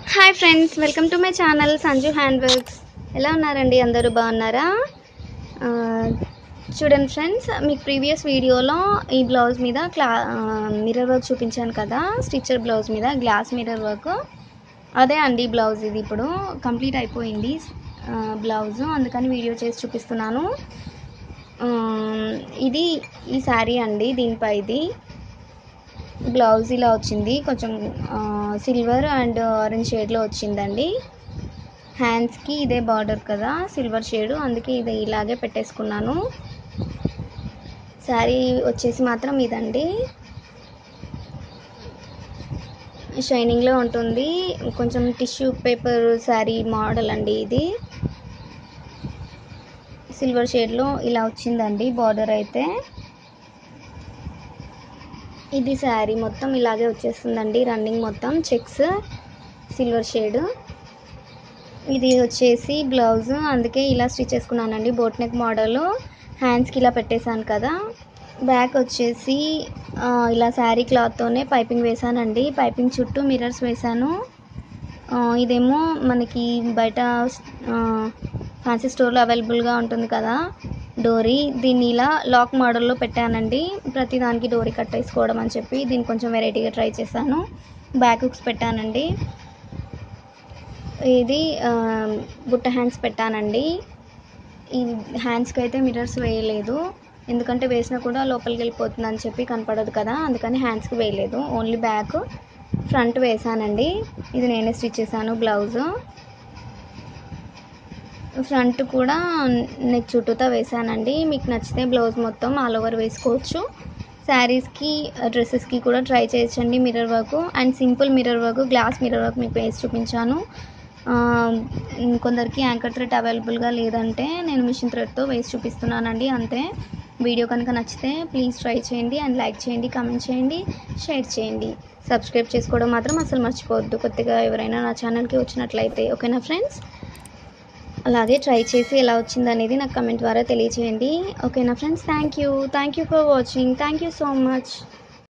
hi friends welcome to my channel Sanju hand works ఎలా ఉన్నారండి అందరూ బాగున్నారా ఆ, చూడండి ఫ్రెండ్స్ మీకు ప్రీవియస్ వీడియోలో ఈ బ్లౌజ్ మీద క్లా మిర్రర్ వర్క్ చూపించాను కదా స్టిచ్చర్ బ్లౌజ్ మీద గ్లాస్ మిర్రర్ వర్క్ అదే అండి బ్లౌజ్ ఇది ఇప్పుడు కంప్లీట్ అయిపోయింది బ్లౌజ్ అందుకని వీడియో చేసి చూపిస్తున్నాను ఆ, ఇది ఈ శారీ అండి దీనిపై ఇది బ్లౌజ్ ఇలా వచ్చింది కొంచెం సిల్వర్ అండ్ ఆరెంజ్ షేడ్లో వచ్చిందండి హ్యాండ్స్కి ఇదే బార్డర్ కదా సిల్వర్ షేడ్ అందుకే ఇది ఇలాగే పెట్టేసుకున్నాను శారీ వచ్చేసి మాత్రం ఇదండి షైనింగ్లో ఉంటుంది కొంచెం టిష్యూ పేపర్ శారీ మోడల్ అండి ఇది సిల్వర్ షేడ్లో ఇలా వచ్చిందండి బార్డర్ అయితే ఇది శారీ మొత్తం ఇలాగే వచ్చేస్తుందండి రన్నింగ్ మొత్తం చెక్స్ సిల్వర్ షేడ్ ఇది వచ్చేసి బ్లౌజ్ అందుకే ఇలా స్టిచ్ చేసుకున్నానండి బోట్ నెక్ మోడల్ హ్యాండ్స్కి ఇలా పెట్టేశాను కదా బ్యాక్ వచ్చేసి ఆ, ఇలా శారీ క్లాత్తోనే పైపింగ్ వేసానండి పైపింగ్ చుట్టూ మిర్రర్స్ వేసాను ఆ, ఇదేమో మనకి బయట ఫ్యాన్సీ స్టోర్లో అవైలబుల్గా ఉంటుంది కదా డోరీ దీన్ని ఇలా లాక్ మోడల్లో పెట్టానండి ప్రతి దానికి డోరీ కట్టేసుకోవడం అని చెప్పి దీన్ని కొంచెం వెరైటీగా ట్రై చేశాను బ్యాక్ హుక్స్ పెట్టానండి ఇది ఆ, బుట్ట హ్యాండ్స్ పెట్టానండి ఈ హ్యాండ్స్కి అయితే మిర్రర్స్ వేయలేదు ఎందుకంటే వేసినా కూడా లోపలికి వెళ్ళిపోతుంది అని చెప్పి కనపడదు కదా అందుకని హ్యాండ్స్కి వేయలేదు ఓన్లీ బ్యాక్ ఫ్రంట్ వేసానండి ఇది నేనే స్టిచ్ చేశాను బ్లౌజ్ ఫ్రంట్ కూడా నెక్ చుట్టూతో వేసానండి మీకు నచ్చితే బ్లౌజ్ మొత్తం ఆల్ ఓవర్ వేసుకోవచ్చు శారీస్కి డ్రెస్సెస్కి కూడా ట్రై చేయొచ్చండి mirror work and simple mirror work glass mirror work మీకు వేసి చూపించాను ఆ, కొందరికి యాంకర్ థ్రెడ్ అవైలబుల్గా లేదంటే నేను మిషన్ థ్రెడ్తో వేసి చూపిస్తున్నానండి అంతే వీడియో కనుక నచ్చితే ప్లీజ్ ట్రై చేయండి అండ్ లైక్ చేయండి కామెంట్ చేయండి షేర్ చేయండి సబ్స్క్రైబ్ చేసుకోవడం మాత్రం అసలు మర్చిపోవద్దు కొత్తగా ఎవరైనా నా ఛానల్కి వచ్చినట్లయితే ఓకేనా ఫ్రెండ్స్ అలాగే ట్రై చేసి ఎలా వచ్చింది అనేది నాకు కమెంట్ ద్వారా తెలియచేయండి ఓకేనా friends thank you thank you for watching thank you so much